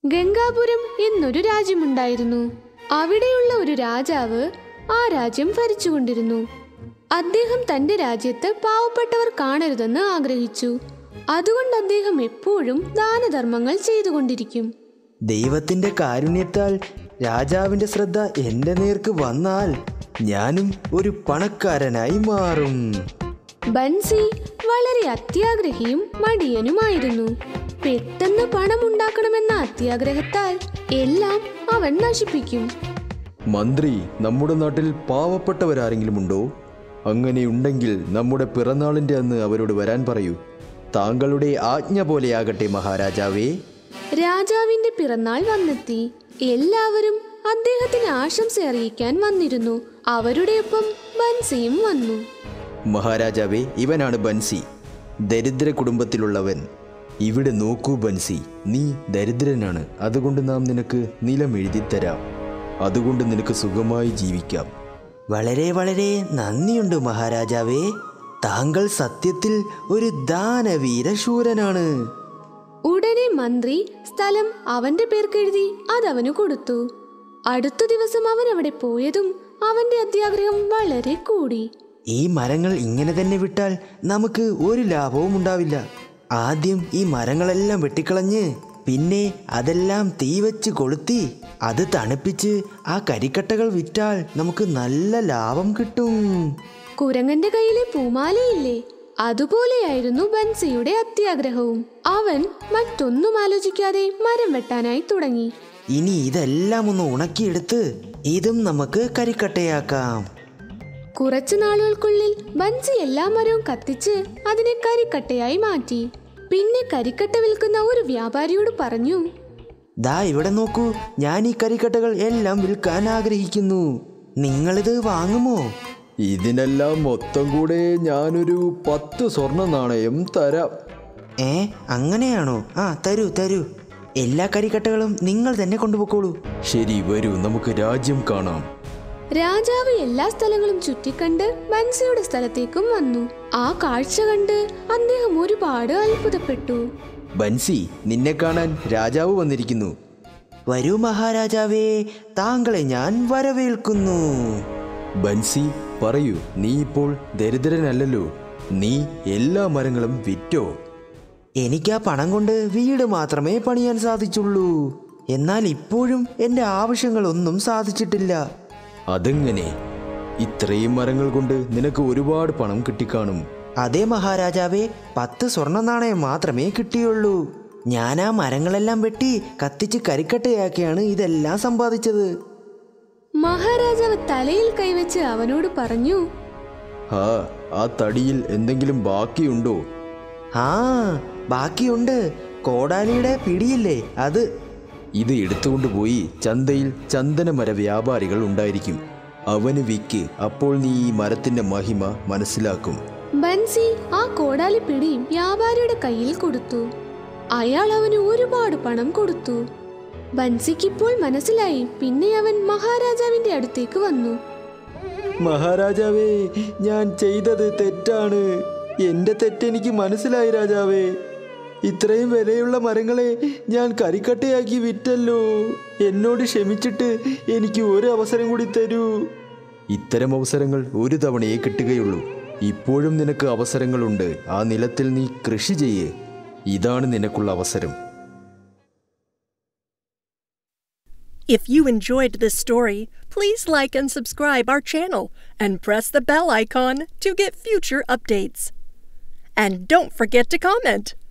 ഗംഗാപുരം എന്നൊരു രാജ്യമുണ്ടായിരുന്നു അവിടെയുള്ള ഒരു രാജാവ് ആ രാജ്യം ഭരിച്ചുകൊണ്ടിരുന്നു അദ്ദേഹം തന്റെ രാജ്യത്ത് പാവപ്പെട്ടവർ കാണരുതെന്ന് ആഗ്രഹിച്ചു അതുകൊണ്ട് അദ്ദേഹം എപ്പോഴും ദാനധർമ്മങ്ങൾ ചെയ്തുകൊണ്ടിരിക്കും ദൈവത്തിന്റെ കാരുണ്യത്താൽ രാജാവിന്റെ ശ്രദ്ധ എന്റെ നേർക്ക് വന്നാൽ ഞാനും ഒരു പണക്കാരനായി മാറും ബൻസി വളരെ അത്യാഗ്രഹിയും മടിയനുമായിരുന്നു പെട്ടെന്ന് പണമുണ്ടാക്കണമെന്ന അത്യാഗ്രഹത്താൽ എല്ലാം അവൻ നശിപ്പിക്കും മന്ത്രി നമ്മുടെ നാട്ടിൽ പാവപ്പെട്ടവരാരെങ്കിലും ഉണ്ടോ അങ്ങനെയുണ്ടെങ്കിൽ നമ്മുടെ പിറന്നാളിന്റെ അന്ന് അവരോട് വരാൻ പറയൂ താങ്കളുടെ ആജ്ഞ പോലെയാകട്ടെ മഹാരാജാവേ രാജാവിന്റെ പിറന്നാൾ വന്നെത്തി എല്ലാവരും അദ്ദേഹത്തിന് ആശംസ അറിയിക്കാൻ വന്നിരുന്നു അവരുടെ ഒപ്പം ബൻസിയും വന്നു മഹാരാജാവേ ഇവനാണ് ബൻസി ദരിദ്ര കുടുംബത്തിലുള്ളവൻ ഇവിടെ നോക്കൂ ബൻസി നീ ദരിദ്രനാണ് അതുകൊണ്ട് നാം നിനക്ക് നിലം എഴുതിത്തരാം അതുകൊണ്ട് നിനക്ക് സുഖമായി ജീവിക്കാം വളരെ വളരെ നന്ദിയുണ്ട് മഹാരാജാവേ താങ്കൾ സത്യത്തിൽ ഒരു ദാനവീരശൂരനാണ് ഉടനെ മന്ത്രി സ്ഥലം അവന്റെ പേർക്കെഴുതി അതവന് കൊടുത്തു അടുത്ത ദിവസം അവൻ അവിടെ പോയതും അവന്റെ അത്യാഗ്രഹം വളരെ കൂടി ഈ മരങ്ങൾ ഇങ്ങനെ തന്നെ വിട്ടാൽ നമുക്ക് ഒരു ലാഭവും ഉണ്ടാവില്ല ആദ്യം ഈ മരങ്ങളെല്ലാം വെട്ടിക്കളഞ്ഞ് പിന്നെ അതെല്ലാം തീ വെച്ച് കൊളുത്തി അത് തണുപ്പിച്ച് ആ കരിക്കട്ടകൾ വിറ്റാൽ നമുക്ക് നല്ല ലാഭം കിട്ടും കുരങ്ങന്റെ കയ്യിലെ പൂമാലയില്ലേ അതുപോലെയായിരുന്നു ബൻസിയുടെ അത്യാഗ്രഹവും അവൻ മറ്റൊന്നും ആലോചിക്കാതെ മരം വെട്ടാനായി തുടങ്ങി ഇനി ഇതെല്ലാം ഒന്ന് ഉണക്കിയെടുത്ത് ഇതും നമുക്ക് കരിക്കട്ടയാക്കാം കുറച്ചു നാളുകൾക്കുള്ളിൽ ബൻസി എല്ലാ മരവും കത്തിച്ച് അതിനെ കരിക്കട്ടയായി മാറ്റി പിന്നെ കരിക്കട്ട വിൽക്കുന്ന ഒരു വ്യാപാരിയോട് പറഞ്ഞു ദാ ഇവിടെ നോക്കൂ ഞാൻ ഈ കരിക്കട്ടകൾ എല്ലാം വിൽക്കാൻ ആഗ്രഹിക്കുന്നു നിങ്ങളിത് വാങ്ങുമോ ഇതിനെല്ലാം മൊത്തം കൂടെ ഞാനൊരു പത്ത് സ്വർണ്ണ നാണയം തരാം ഏ അങ്ങനെയാണോ ആ തരൂ തരൂ എല്ലാ കരിക്കട്ടകളും നിങ്ങൾ തന്നെ കൊണ്ടുപോയിക്കോളൂ ശരി വരൂ നമുക്ക് രാജ്യം കാണാം രാജാവ് എല്ലാ സ്ഥലങ്ങളും ചുറ്റിക്കണ്ട് ബൻസിയുടെ സ്ഥലത്തേക്കും വന്നു ആ കാഴ്ച കണ്ട് അദ്ദേഹം ഒരുപാട് അത്ഭുതപ്പെട്ടു ബൻസി നിന്നെ കാണാൻ രാജാവ് വന്നിരിക്കുന്നു വരൂ മഹാരാജാവേ താങ്കളെ ഞാൻ വരവേൽക്കുന്നു ബൻസി പറയൂ നീ ഇപ്പോൾ ദരിദ്രനല്ലല്ലോ നീ എല്ലാ മരങ്ങളും വിറ്റോ എനിക്ക് ആ പണം കൊണ്ട് വീട് മാത്രമേ പണിയാൻ സാധിച്ചുള്ളൂ എന്നാൽ ഇപ്പോഴും എൻ്റെ ആവശ്യങ്ങളൊന്നും സാധിച്ചിട്ടില്ല അതെങ്ങനെ ഇത്രയും മരങ്ങൾ കൊണ്ട് നിനക്ക് ഒരുപാട് പണം കിട്ടിക്കാണും അതേ മഹാരാജാവേ പത്ത് സ്വർണ്ണ നാണയം മാത്രമേ കിട്ടിയുള്ളൂ ഞാൻ ആ മരങ്ങളെല്ലാം വെട്ടി കത്തിച്ച് കരിക്കട്ടയാക്കിയാണ് ഇതെല്ലാം സമ്പാദിച്ചത് മഹാരാജാവ് തലയിൽ കൈവച്ച് അവനോട് പറഞ്ഞു ഹാ ആ തടിയിൽ എന്തെങ്കിലും ബാക്കിയുണ്ടോ ആ ബാക്കിയുണ്ട് കോടാലിയുടെ പിടിയില്ലേ അത് ഇത് എടുത്തുകൊണ്ട് പോയി ചന്തയിൽ ചന്ദനമര വ്യാപാരികൾ ഉണ്ടായിരിക്കും അവന് വിക്ക് അപ്പോൾ നീ ഈ മരത്തിന്റെ മഹിമ മനസ്സിലാക്കും ബൻസി ആ കോടാലി പിടിയും വ്യാപാരിയുടെ കയ്യിൽ കൊടുത്തു അയാൾ അവന് ഒരുപാട് പണം കൊടുത്തു ബൻസിക്കിപ്പോൾ മനസ്സിലായി പിന്നെ അവൻ മഹാരാജാവിന്റെ അടുത്തേക്ക് വന്നു മഹാരാജാവേ ഞാൻ ചെയ്തത് തെറ്റാണ് എന്റെ തെറ്റെനിക്ക് മനസ്സിലായി രാജാവേ ഇത്രയും വിലയുള്ള മരങ്ങളെ ഞാൻ കരിക്കട്ടയാക്കി വിറ്റല്ലോ എന്നോട് ക്ഷമിച്ചിട്ട് എനിക്ക് ഒരു അവസരം കൂടി തരൂ ഇത്തരം അവസരങ്ങൾ ഒരു തവണയേ കിട്ടുകയുള്ളൂ ഇപ്പോഴും നിനക്ക് അവസരങ്ങളുണ്ട് ആ നിലത്തിൽ നീ കൃഷി ചെയ്യേ ഇതാണ് നിനക്കുള്ള അവസരം If you enjoyed this story, please like and subscribe our channel and press the bell icon to get future updates. And don't forget to comment.